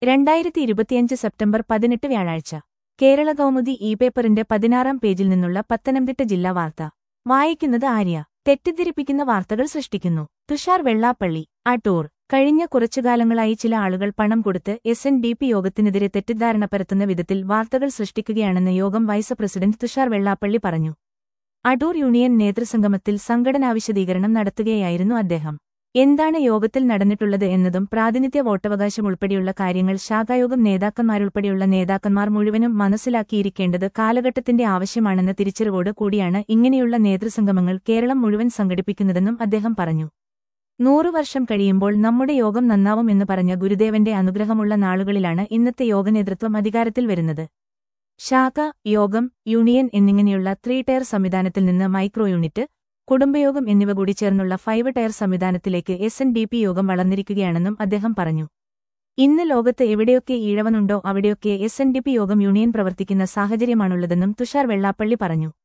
രണ്ടായിരത്തി ഇരുപത്തിയഞ്ച് സെപ്റ്റംബർ പതിനെട്ട് വ്യാഴാഴ്ച കേരള കൗമുദി ഇ പേപ്പറിന്റെ പതിനാറാം പേജിൽ നിന്നുള്ള പത്തനംതിട്ട ജില്ലാ വാർത്ത വായിക്കുന്നത് ആര്യ തെറ്റിദ്ധരിപ്പിക്കുന്ന വാർത്തകൾ സൃഷ്ടിക്കുന്നു തുഷാർ വെള്ളാപ്പള്ളി അടൂർ കഴിഞ്ഞ കുറച്ചുകാലങ്ങളായി ചില ആളുകൾ പണം കൊടുത്ത് എസ് എൻ ഡി പി യോഗത്തിനെതിരെ തെറ്റിദ്ധാരണ പരത്തുന്ന വിധത്തിൽ വാർത്തകൾ സൃഷ്ടിക്കുകയാണെന്ന് യോഗം വൈസ് പ്രസിഡന്റ് തുഷാർ വെള്ളാപ്പള്ളി പറഞ്ഞു അടൂർ യൂണിയൻ നേതൃസംഗമത്തിൽ സംഘടനാ വിശദീകരണം നടത്തുകയായിരുന്നു അദ്ദേഹം എന്താണ് യോഗത്തിൽ നടന്നിട്ടുള്ളത് എന്നതും പ്രാതിനിധ്യ വോട്ടവകാശം ഉൾപ്പെടെയുള്ള കാര്യങ്ങൾ ശാഖായോഗം നേതാക്കന്മാരുൾപ്പെടെയുള്ള നേതാക്കന്മാർ മുഴുവനും മനസ്സിലാക്കിയിരിക്കേണ്ടത് കാലഘട്ടത്തിന്റെ ആവശ്യമാണെന്ന തിരിച്ചറിവോട് കൂടിയാണ് ഇങ്ങനെയുള്ള നേതൃസംഗമങ്ങൾ കേരളം മുഴുവൻ സംഘടിപ്പിക്കുന്നതെന്നും അദ്ദേഹം പറഞ്ഞു നൂറു വർഷം കഴിയുമ്പോൾ നമ്മുടെ യോഗം നന്നാവും എന്ന് പറഞ്ഞ ഗുരുദേവന്റെ അനുഗ്രഹമുള്ള നാളുകളിലാണ് ഇന്നത്തെ യോഗനേതൃത്വം അധികാരത്തിൽ വരുന്നത് ശാഖ യോഗം യൂണിയൻ എന്നിങ്ങനെയുള്ള ത്രീ ടയർ സംവിധാനത്തിൽ നിന്ന് മൈക്രോ യൂണിറ്റ് കുടുംബയോഗം എന്നിവ കൂടി ചേർന്നുള്ള ഫൈവ് ടയർ സംവിധാനത്തിലേക്ക് എസ് എൻ ഡി പി യോഗം വളർന്നിരിക്കുകയാണെന്നും അദ്ദേഹം പറഞ്ഞു ഇന്ന് ലോകത്ത് എവിടെയൊക്കെ ഈഴവനുണ്ടോ അവിടെയൊക്കെ എസ് എൻ ഡി പി യോഗം യൂണിയൻ പ്രവർത്തിക്കുന്ന സാഹചര്യമാണുള്ളതെന്നും തുഷാർ വെള്ളാപ്പള്ളി പറഞ്ഞു